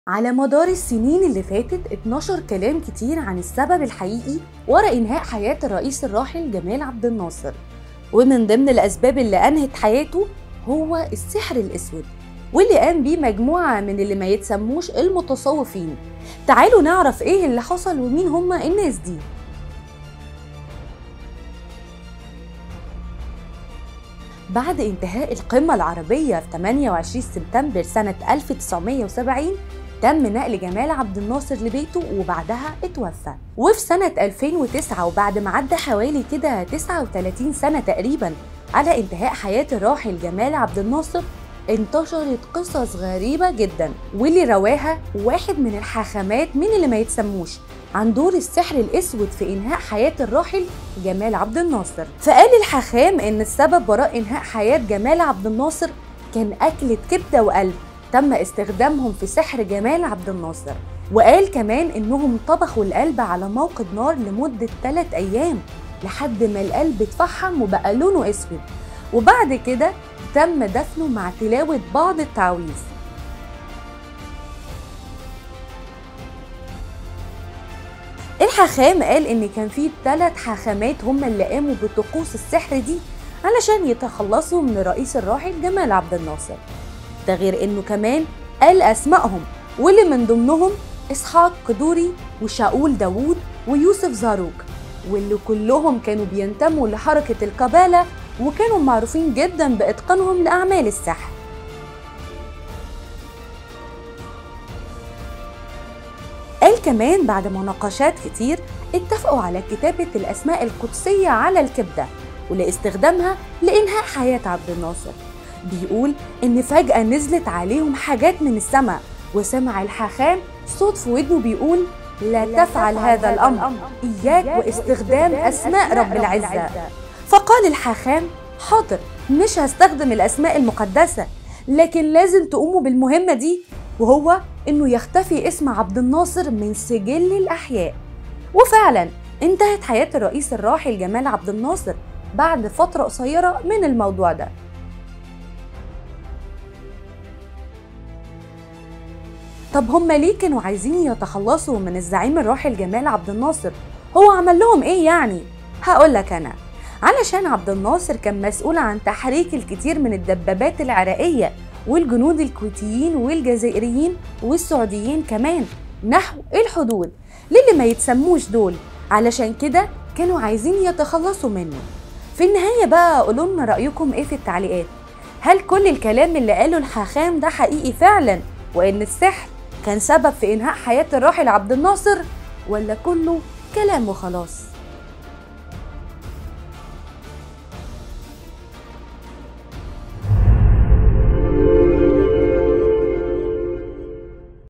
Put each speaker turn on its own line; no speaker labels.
على مدار السنين اللي فاتت اتنشر كلام كتير عن السبب الحقيقي ورا إنهاء حياة الرئيس الراحل جمال عبد الناصر ومن ضمن الأسباب اللي أنهت حياته هو السحر الأسود واللي قام بيه مجموعة من اللي ما يتسموش المتصوفين تعالوا نعرف إيه اللي حصل ومين هما الناس دي بعد انتهاء القمة العربية في 28 سبتمبر سنة 1970 تم نقل جمال عبد الناصر لبيته وبعدها اتوفى وفي سنة 2009 وبعد ما عدى حوالي كده 39 سنة تقريبا على انتهاء حياة الراحل جمال عبد الناصر انتشرت قصص غريبة جدا واللي رواها واحد من الحاخامات من اللي ما يتسموش عن دور السحر الأسود في إنهاء حياة الراحل جمال عبد الناصر فقال الحاخام إن السبب وراء إنهاء حياة جمال عبد الناصر كان أكلة كبدة وقلب تم استخدامهم في سحر جمال عبد الناصر وقال كمان إنهم طبخوا القلب على موقد نار لمدة 3 أيام لحد ما القلب اتفحم وبقى لونه أسود وبعد كده تم دفنه مع تلاوة بعض التعويذ الحاخام قال ان كان في ثلاث حاخامات هم اللي قاموا بطقوس السحر دي علشان يتخلصوا من الرئيس الراحل جمال عبد الناصر ده غير انه كمان قال اسمائهم واللي من ضمنهم اسحاق قدوري وشاول داوود ويوسف زاروك واللي كلهم كانوا بينتموا لحركة القبالة وكانوا معروفين جدا بإتقانهم لأعمال السحر قال كمان بعد مناقشات كتير اتفقوا على كتابة الأسماء القدسية على الكبدة ولاستخدامها لإنهاء حياة عبد الناصر بيقول إن فجأة نزلت عليهم حاجات من السماء وسمع الحاخام صوت في ودنه بيقول لا تفعل هذا الأمر إياك واستخدام أسماء رب العزة فقال الحاخام حاضر مش هستخدم الأسماء المقدسة لكن لازم تقوموا بالمهمة دي وهو إنه يختفي اسم عبد الناصر من سجل الأحياء وفعلا انتهت حياة الرئيس الراحل جمال عبد الناصر بعد فترة قصيرة من الموضوع ده طب هم ليه كانوا عايزين يتخلصوا من الزعيم الراحل جمال عبد الناصر هو عمل لهم ايه يعني هقول لك انا علشان عبد الناصر كان مسؤول عن تحريك الكثير من الدبابات العراقية والجنود الكويتيين والجزائريين والسعوديين كمان نحو الحدود للي ما يتسموش دول علشان كده كانوا عايزين يتخلصوا منه في النهاية بقى قولوا لنا رأيكم ايه في التعليقات هل كل الكلام اللي قاله الحاخام ده حقيقي فعلا وان السحر كان سبب في انهاء حياة الراحل عبد الناصر ولا كله كلام وخلاص